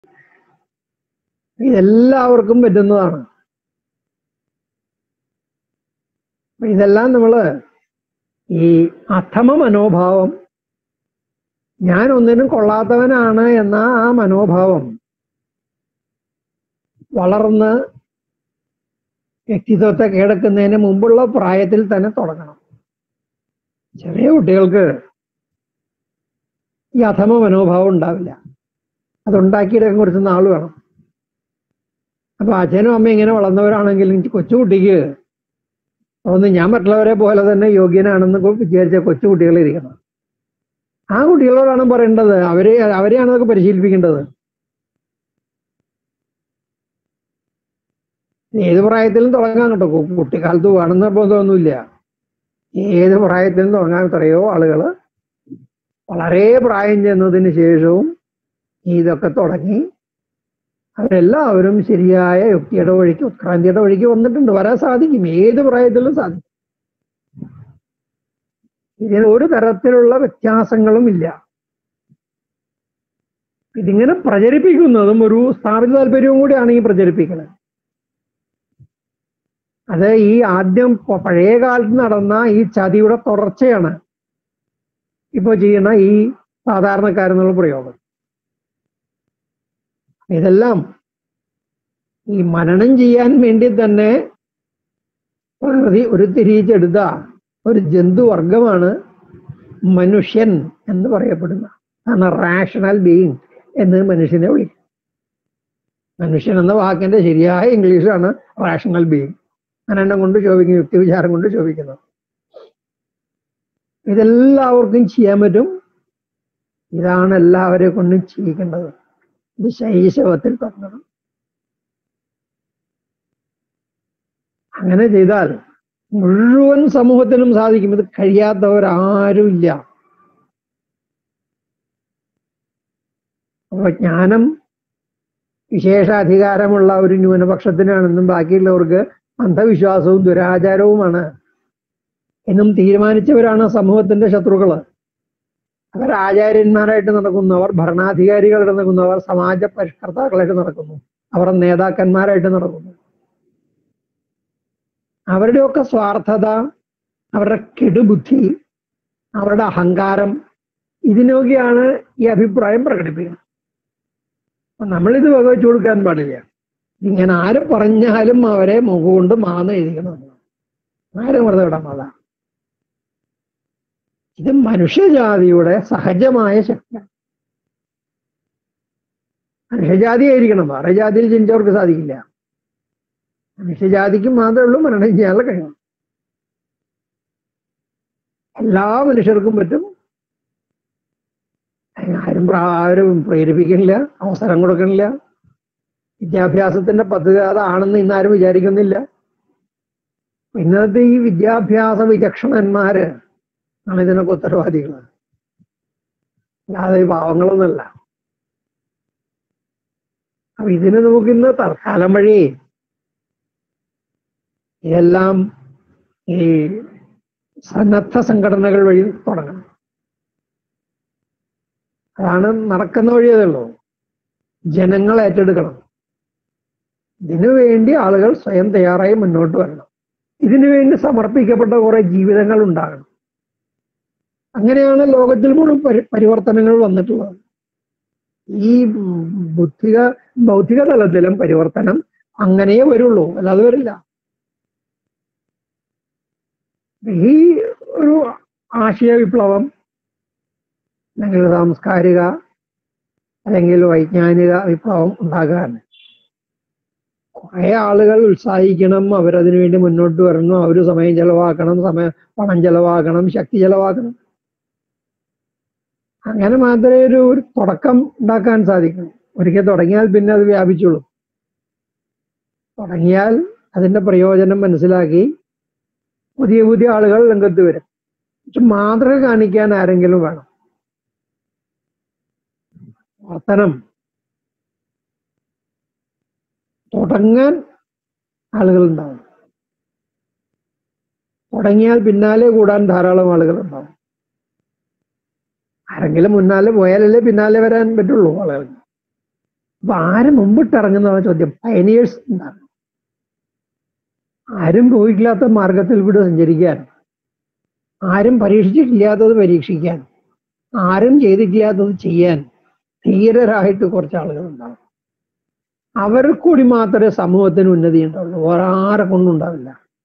ഇതെല്ലാവർക്കും പറ്റുന്നതാണ് അപ്പൊ ഇതെല്ലാം നമ്മള് ഈ അധമ മനോഭാവം ഞാൻ ഒന്നിനും കൊള്ളാത്തവനാണ് എന്ന ആ മനോഭാവം വളർന്ന് വ്യക്തിത്വത്തെ കീഴടക്കുന്നതിന് മുമ്പുള്ള പ്രായത്തിൽ തന്നെ തുടങ്ങണം ചെറിയ കുട്ടികൾക്ക് ഈ അധമ മനോഭാവം ഉണ്ടാവില്ല അതുണ്ടാക്കിയെടുക്കാൻ കുറച്ച് നാൾ വേണം അപ്പൊ അച്ഛനും അമ്മയും ഇങ്ങനെ വളർന്നവരാണെങ്കിൽ കൊച്ചുകുട്ടിക്ക് ഒന്ന് ഞാൻ മറ്റുള്ളവരെ പോലെ തന്നെ യോഗ്യനാണെന്ന് വിചാരിച്ച കൊച്ചുകുട്ടികൾ ഇരിക്കണം ആ കുട്ടികളോടാണ് പറയേണ്ടത് അവരെ അവരെയാണ് അതൊക്കെ പരിശീലിപ്പിക്കേണ്ടത് ഏത് പ്രായത്തിലും തുടങ്ങാൻ കേട്ടോ കു- കുട്ടിക്കാലത്ത് വേണമെന്ന് നിർബന്ധമൊന്നുമില്ല ഏത് പ്രായത്തിലും തുടങ്ങാൻ എത്രയോ ആളുകൾ വളരെ പ്രായം ചെന്നതിന് ശേഷവും ഇതൊക്കെ തുടങ്ങി അവരെല്ലാവരും ശരിയായ യുക്തിയുടെ വഴിക്ക് ഉത്ക്രാന്തിയുടെ വഴിക്ക് വന്നിട്ടുണ്ട് വരാൻ സാധിക്കും ഏത് പ്രായത്തിലും സാധിക്കും ഇതിന് ഒരു തരത്തിലുള്ള വ്യത്യാസങ്ങളും ഇല്ല ഇതിങ്ങനെ പ്രചരിപ്പിക്കുന്നതും ഒരു സ്ഥാപിത താല്പര്യവും കൂടിയാണ് ഈ പ്രചരിപ്പിക്കുന്നത് അത് ഈ ആദ്യം പ- പഴയ കാലത്ത് നടന്ന ഈ ചതിയുടെ തുടർച്ചയാണ് ഇപ്പൊ ചെയ്യുന്ന ഈ സാധാരണക്കാരെന്നുള്ള പ്രയോഗം ഇതെല്ലാം ഈ മനനം ചെയ്യാൻ വേണ്ടി തന്നെ പ്രകൃതി ഒരു തിരിച്ചെടുത്ത ഒരു ജന്തുവർഗമാണ് മനുഷ്യൻ എന്ന് പറയപ്പെടുന്ന ആണ് റാഷണൽ ബീയിങ് എന്ന് മനുഷ്യനെ വിളിക്കും മനുഷ്യൻ എന്ന വാക്കിന്റെ ശരിയായ ഇംഗ്ലീഷാണ് റാഷണൽ ബീയിങ് അനണ്ടം കൊണ്ട് ചോദിക്കും യുക്തിവിചാരം കൊണ്ട് ചോദിക്കുന്നത് ഇതെല്ലാവർക്കും ചെയ്യാൻ പറ്റും ഇതാണ് എല്ലാവരെ കൊണ്ടും ചെയ്യിക്കേണ്ടത് ഇത് ശൈശവത്തിൽ തുടങ്ങണം അങ്ങനെ ചെയ്താൽ മുഴുവൻ സമൂഹത്തിനും സാധിക്കും ഇത് കഴിയാത്തവരാരുമില്ല അപ്പൊ ജ്ഞാനം വിശേഷാധികാരമുള്ള ഒരു ന്യൂനപക്ഷത്തിനാണെന്നും ബാക്കിയുള്ളവർക്ക് അന്ധവിശ്വാസവും ദുരാചാരവുമാണ് എന്നും തീരുമാനിച്ചവരാണ് സമൂഹത്തിന്റെ ശത്രുക്കള് അവർ ആചാര്യന്മാരായിട്ട് നടക്കുന്നവർ ഭരണാധികാരികളായിട്ട് നടക്കുന്നവർ സമാജ പരിഷ്കർത്താക്കളായിട്ട് നടക്കുന്നു അവർ നേതാക്കന്മാരായിട്ട് നടക്കുന്നു അവരുടെയൊക്കെ സ്വാർത്ഥത അവരുടെ കെടുബുദ്ധി അവരുടെ അഹങ്കാരം ഇതിനൊക്കെയാണ് ഈ അഭിപ്രായം പ്രകടിപ്പിക്കുന്നത് അപ്പൊ നമ്മളിത് വകവെച്ചു കൊടുക്കാൻ പാടില്ല ഇങ്ങനെ ആര് പറഞ്ഞാലും അവരെ മുഖകൊണ്ട് മാന്ന് എഴുതിക്കണം ആരും വെറുതെ വിടാൻ പാടില്ല ഇത് മനുഷ്യജാതിയുടെ സഹജമായ ശക്തിയാണ് മനുഷ്യജാതിയായിരിക്കണം വേറെ ജാതിയിൽ ജനിച്ചവർക്ക് സാധിക്കില്ല മനുഷ്യജാതിക്ക് മാത്രമേ ഉള്ളൂ മരണം ചെയ്യാനുള്ള കഴിവ് എല്ലാ മനുഷ്യർക്കും പറ്റും അതിന് ആരും പ്രാ- ആരും പ്രേരിപ്പിക്കണില്ല അവസരം കൊടുക്കണില്ല വിദ്യാഭ്യാസത്തിന്റെ പദ്ധതി അതാണെന്ന് ഇന്നാരും വിചാരിക്കുന്നില്ല ഇന്നത്തെ ഈ വിദ്യാഭ്യാസ വിചക്ഷണന്മാര് ആണ് ഇതിനൊക്കെ ഉത്തരവാദികൾ അല്ലാതെ ഈ പാവങ്ങളൊന്നുമല്ല അപ്പൊ ഇതിന് നമുക്കിന്ന് തൽക്കാലം വഴി ഇതെല്ലാം ഈ സന്നദ്ധ സംഘടനകൾ വഴി തുടങ്ങണം അതാണ് നടക്കുന്ന വഴി അതുള്ളൂ ജനങ്ങൾ ഏറ്റെടുക്കണം ഇതിനു വേണ്ടി ആളുകൾ സ്വയം തയ്യാറായി മുന്നോട്ട് വരണം ഇതിനു വേണ്ടി സമർപ്പിക്കപ്പെട്ട കുറെ ജീവിതങ്ങൾ ഉണ്ടാകണം അങ്ങനെയാണ് ലോകത്തിൽ മുഴുവൻ പരി പരിവർത്തനങ്ങൾ വന്നിട്ടുള്ളത് ഈ ബുദ്ധിക ഭൗതിക തലത്തിലും പരിവർത്തനം അങ്ങനെയേ വരുള്ളൂ അല്ലാതെ വരില്ല ഈ ഒരു ആശയ വിപ്ലവം അല്ലെങ്കിൽ സാംസ്കാരിക അല്ലെങ്കിൽ വൈജ്ഞാനിക വിപ്ലവം ഉണ്ടാകാൻ കുറെ ആളുകൾ ഉത്സാഹിക്കണം അവരതിനു വേണ്ടി മുന്നോട്ട് വരണം അവർ സമയം ചെലവാക്കണം സമയം പണം ചെലവാക്കണം ശക്തി ചെലവാക്കണം അങ്ങനെ മാത്രമേ ഒരു ഒരു തുടക്കം ഉണ്ടാക്കാൻ സാധിക്കൂ ഒരിക്കൽ തുടങ്ങിയാൽ പിന്നെ അത് വ്യാപിച്ചുള്ളൂ തുടങ്ങിയാൽ അതിന്റെ പ്രയോജനം മനസ്സിലാക്കി പുതിയ പുതിയ ആളുകൾ രംഗത്ത് വരും പക്ഷെ മാതൃക കാണിക്കാൻ ആരെങ്കിലും വേണം വർത്തനം തുടങ്ങാൻ ആളുകൾ ഉണ്ടാവും തുടങ്ങിയാൽ പിന്നാലെ കൂടാൻ ധാരാളം ആളുകൾ ഉണ്ടാവും ആരെങ്കിലും മുന്നാലെ പോയാലല്ലേ പിന്നാലെ വരാൻ പറ്റുള്ളൂ ആളുകൾക്ക് അപ്പൊ ആര് മുമ്പിട്ടിറങ്ങുന്ന ചോദ്യം പയനിയേഴ്സ് എന്താണ് ആരും പോയിട്ടില്ലാത്ത മാർഗത്തിൽ കൂടെ സഞ്ചരിക്കാൻ ആരും പരീക്ഷിച്ചിട്ടില്ലാത്തത് പരീക്ഷിക്കാൻ ആരും ചെയ്തിട്ടില്ലാത്തത് ചെയ്യാൻ ധീരരായിട്ട് കുറച്ച് ആളുകൾ ഉണ്ടാവും അവർ കൂടി മാത്രമേ സമൂഹത്തിന് ഉന്നതി ഉണ്ടാവുള്ളൂ വേറെ ആരെ കൊണ്ടുണ്ടാവില്ല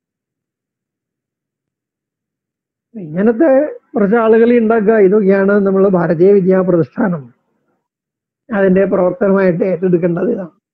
ഇങ്ങനത്തെ കുറച്ച് ആളുകളെ ഉണ്ടാക്കുക ഇതൊക്കെയാണ് നമ്മൾ ഭാരതീയ വിദ്യാ പ്രതിഷ്ഠാനം അതിന്റെ പ്രവർത്തനമായിട്ട് ഏറ്റെടുക്കേണ്ടത് ഇതാണ്